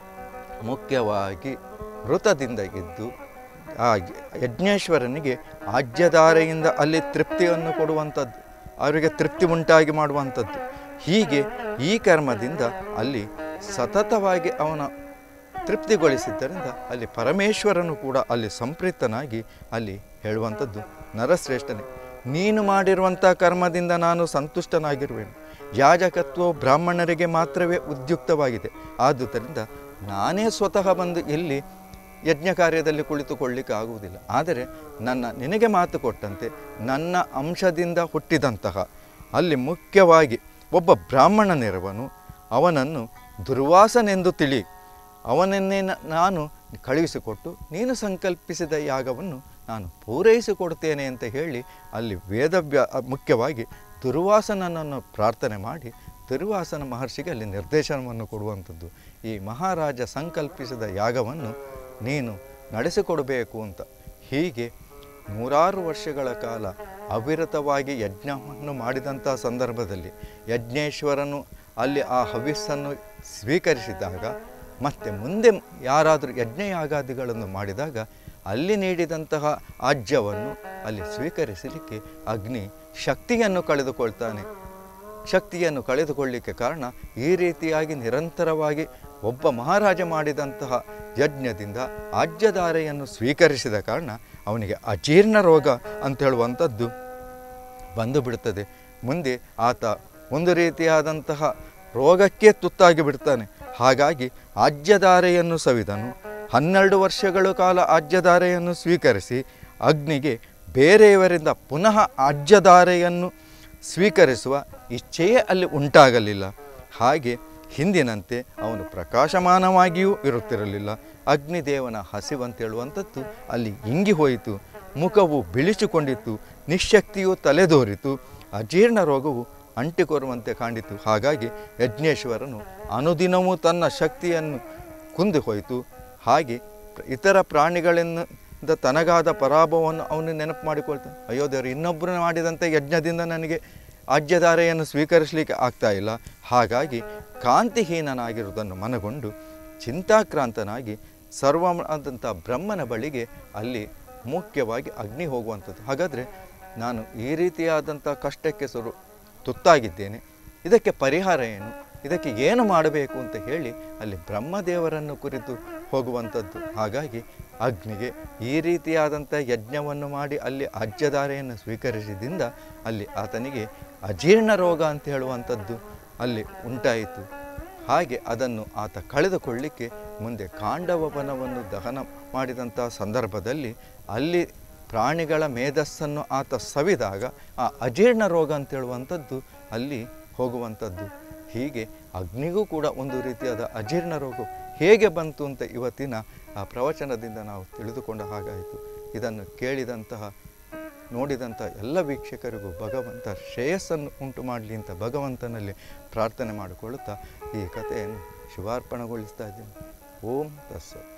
ಮುಖ್ಯವಾಗಿ ವೃತದಿಂದ ಇದ್ದು ಆ ಯಜ್ಞೇಶ್ವರನಿಗೆ ಆಜ್ಯಧಾರೆಯಿಂದ ಅಲ್ಲಿ ತೃಪ್ತಿಯನ್ನು ಕೊಡುವಂಥದ್ದು ಅವರಿಗೆ ತೃಪ್ತಿ ಉಂಟಾಗಿ ಮಾಡುವಂಥದ್ದು ಹೀಗೆ ಈ ಕರ್ಮದಿಂದ ಅಲ್ಲಿ ಸತತವಾಗಿ ಅವನ ತೃಪ್ತಿಗೊಳಿಸಿದ್ದರಿಂದ ಅಲ್ಲಿ ಪರಮೇಶ್ವರನು ಕೂಡ ಅಲ್ಲಿ ಸಂಪ್ರೀತನಾಗಿ ಅಲ್ಲಿ ಹೇಳುವಂಥದ್ದು ನರಶ್ರೇಷ್ಠನೇ ನೀನು ಮಾಡಿರುವಂಥ ಕರ್ಮದಿಂದ ನಾನು ಸಂತುಷ್ಟನಾಗಿರುವೆನು ಯಾಜಕತ್ವವು ಬ್ರಾಹ್ಮಣರಿಗೆ ಮಾತ್ರವೇ ಉದ್ಯುಕ್ತವಾಗಿದೆ ಆದುದರಿಂದ ನಾನೇ ಸ್ವತಃ ಬಂದು ಇಲ್ಲಿ ಯಜ್ಞ ಕಾರ್ಯದಲ್ಲಿ ಕುಳಿತುಕೊಳ್ಳಿಕ್ಕೆ ಆಗುವುದಿಲ್ಲ ಆದರೆ ನನ್ನ ನಿನಗೆ ಮಾತು ಕೊಟ್ಟಂತೆ ನನ್ನ ಅಂಶದಿಂದ ಹುಟ್ಟಿದಂತಹ ಅಲ್ಲಿ ಮುಖ್ಯವಾಗಿ ಒಬ್ಬ ಬ್ರಾಹ್ಮಣನಿರುವನು ಅವನನ್ನು ದುರ್ವಾಸನೆಂದು ತಿಳಿ ಅವನನ್ನೇ ನ- ನಾನು ಕಳುಹಿಸಿಕೊಟ್ಟು ನೀನು ಸಂಕಲ್ಪಿಸಿದ ಯಾಗವನ್ನು ನಾನು ಪೂರೈಸಿಕೊಡ್ತೇನೆ ಅಂತ ಹೇಳಿ ಅಲ್ಲಿ ವೇದವ್ಯ ಮುಖ್ಯವಾಗಿ ದುರ್ವಾಸನನನ್ನು ಪ್ರಾರ್ಥನೆ ಮಾಡಿ ದುರ್ವಾಸನ ಮಹರ್ಷಿಗೆ ಅಲ್ಲಿ ನಿರ್ದೇಶನವನ್ನು ಕೊಡುವಂಥದ್ದು ಈ ಮಹಾರಾಜ ಸಂಕಲ್ಪಿಸಿದ ಯಾಗವನ್ನು ನೀನು ನಡೆಸಿಕೊಡಬೇಕು ಅಂತ ಹೀಗೆ ನೂರಾರು ವರ್ಷಗಳ ಕಾಲ ಅವಿರತವಾಗಿ ಯಜ್ಞವನ್ನು ಮಾಡಿದಂಥ ಸಂದರ್ಭದಲ್ಲಿ ಯಜ್ಞೇಶ್ವರನು ಅಲ್ಲಿ ಆ ಹವಿಸ್ಸನ್ನು ಸ್ವೀಕರಿಸಿದಾಗ ಮತ್ತು ಮುಂದೆ ಯಾರಾದರೂ ಯಜ್ಞಯಾಗಾದಿಗಳನ್ನು ಮಾಡಿದಾಗ ಅಲ್ಲಿ ನೀಡಿದಂತಹ ಆಜ್ಯವನ್ನು ಅಲ್ಲಿ ಸ್ವೀಕರಿಸಲಿಕ್ಕೆ ಅಗ್ನಿ ಶಕ್ತಿಯನ್ನು ಕಳೆದುಕೊಳ್ತಾನೆ ಶಕ್ತಿಯನ್ನು ಕಳೆದುಕೊಳ್ಳಿಕ್ಕೆ ಕಾರಣ ಈ ರೀತಿಯಾಗಿ ನಿರಂತರವಾಗಿ ಒಬ್ಬ ಮಹಾರಾಜ ಮಾಡಿದಂತಹ ಯಜ್ಞದಿಂದ ಆಜ್ಯಧಾರೆಯನ್ನು ಸ್ವೀಕರಿಸಿದ ಕಾರಣ ಅವನಿಗೆ ಅಜೀರ್ಣ ರೋಗ ಅಂತ ಹೇಳುವಂಥದ್ದು ಬಂದು ಬಿಡುತ್ತದೆ ಮುಂದೆ ಆತ ಒಂದು ರೀತಿಯಾದಂತಹ ರೋಗಕ್ಕೆ ತುತ್ತಾಗಿ ಬಿಡ್ತಾನೆ ಹಾಗಾಗಿ ಆಜ್ಯಧಾರೆಯನ್ನು ಸವಿದನು ಹನ್ನೆರಡು ವರ್ಷಗಳ ಕಾಲ ಆಜ್ಯಧಾರೆಯನ್ನು ಸ್ವೀಕರಿಸಿ ಅಗ್ನಿಗೆ ಬೇರೆಯವರಿಂದ ಪುನಃ ಆಜ್ಯಧಾರೆಯನ್ನು ಸ್ವೀಕರಿಸುವ ಇಚ್ಛೆಯೇ ಅಲ್ಲಿ ಉಂಟಾಗಲಿಲ್ಲ ಹಾಗೆ ಹಿಂದಿನಂತೆ ಅವನು ಪ್ರಕಾಶಮಾನವಾಗಿಯೂ ಇರುತ್ತಿರಲಿಲ್ಲ ಅಗ್ನಿದೇವನ ಹಸಿವಂತೇಳುವಂಥದ್ದು ಅಲ್ಲಿ ಇಂಗಿ ಹೋಯಿತು ಮುಖವು ಬಿಳಿಸಿಕೊಂಡಿತು ನಿಶಕ್ತಿಯು ತಲೆದೋರಿತು ಅಜೀರ್ಣ ರೋಗವು ಅಂಟಿಕೊರುವಂತೆ ಕಾಣಿತು ಹಾಗಾಗಿ ಯಜ್ಞೇಶ್ವರನು ಅನುದಿನವೂ ತನ್ನ ಶಕ್ತಿಯನ್ನು ಕುಂದು ಹೋಯಿತು ಹಾಗೆ ಇತರ ಪ್ರಾಣಿಗಳಿಂದ ತನಗಾದ ಪರಾಭವವನ್ನು ಅವನು ನೆನಪು ಮಾಡಿಕೊಳ್ತಾನೆ ಅಯ್ಯೋ ದೇವರು ಇನ್ನೊಬ್ಬರು ಮಾಡಿದಂಥ ಯಜ್ಞದಿಂದ ನನಗೆ ಆಜ್ಯಧಾರೆಯನ್ನು ಸ್ವೀಕರಿಸಲಿಕ್ಕೆ ಆಗ್ತಾ ಇಲ್ಲ ಹಾಗಾಗಿ ಕಾಂತಿಹೀನನಾಗಿರುವುದನ್ನು ಮನಗೊಂಡು ಚಿಂತಾಕ್ರಾಂತನಾಗಿ ಸರ್ವವಾದಂಥ ಬ್ರಹ್ಮನ ಬಳಿಗೆ ಅಲ್ಲಿ ಮುಖ್ಯವಾಗಿ ಅಗ್ನಿ ಹೋಗುವಂಥದ್ದು ಹಾಗಾದರೆ ನಾನು ಈ ರೀತಿಯಾದಂಥ ಕಷ್ಟಕ್ಕೆ ಸುರು ತುತ್ತಾಗಿದ್ದೇನೆ ಇದಕ್ಕೆ ಪರಿಹಾರ ಏನು ಇದಕ್ಕೆ ಏನು ಮಾಡಬೇಕು ಅಂತ ಹೇಳಿ ಅಲ್ಲಿ ಬ್ರಹ್ಮದೇವರನ್ನು ಕುರಿತು ಹೋಗುವಂಥದ್ದು ಹಾಗಾಗಿ ಅಗ್ನಿಗೆ ಈ ರೀತಿಯಾದಂಥ ಯಜ್ಞವನ್ನು ಮಾಡಿ ಅಲ್ಲಿ ಅಜ್ಯಧಾರೆಯನ್ನು ಸ್ವೀಕರಿಸಿದಿಂದ ಅಲ್ಲಿ ಆತನಿಗೆ ಅಜೀರ್ಣ ರೋಗ ಅಂತ ಹೇಳುವಂಥದ್ದು ಅಲ್ಲಿ ಉಂಟಾಯಿತು ಹಾಗೆ ಅದನ್ನು ಆತ ಕಳೆದುಕೊಳ್ಳಿಕ್ಕೆ ಮುಂದೆ ಕಾಂಡವ ವನವನ್ನು ದಹನ ಮಾಡಿದಂಥ ಸಂದರ್ಭದಲ್ಲಿ ಅಲ್ಲಿ ಪ್ರಾಣಿಗಳ ಮೇಧಸ್ಸನ್ನು ಆತ ಸವಿದಾಗ ಆ ಅಜೀರ್ಣ ರೋಗ ಅಂತ ಹೇಳುವಂಥದ್ದು ಅಲ್ಲಿ ಹೋಗುವಂಥದ್ದು ಹೀಗೆ ಅಗ್ನಿಗೂ ಕೂಡ ಒಂದು ರೀತಿಯಾದ ಅಜೀರ್ಣ ರೋಗ ಹೇಗೆ ಬಂತು ಅಂತ ಇವತ್ತಿನ ಆ ಪ್ರವಚನದಿಂದ ನಾವು ತಿಳಿದುಕೊಂಡ ಹಾಗಾಯಿತು ಇದನ್ನು ಕೇಳಿದಂತಹ ನೋಡಿದಂಥ ಎಲ್ಲ ವೀಕ್ಷಕರಿಗೂ ಭಗವಂತ ಶ್ರೇಯಸ್ಸನ್ನು ಉಂಟು ಮಾಡಲಿ ಅಂತ ಭಗವಂತನಲ್ಲಿ ಪ್ರಾರ್ಥನೆ ಮಾಡಿಕೊಳ್ಳುತ್ತಾ ಈ ಕಥೆಯನ್ನು ಶಿವಾರ್ಪಣೆಗೊಳಿಸ್ತಾ ಇದ್ದೀನಿ ಓಂ ತಸ್ಸತ್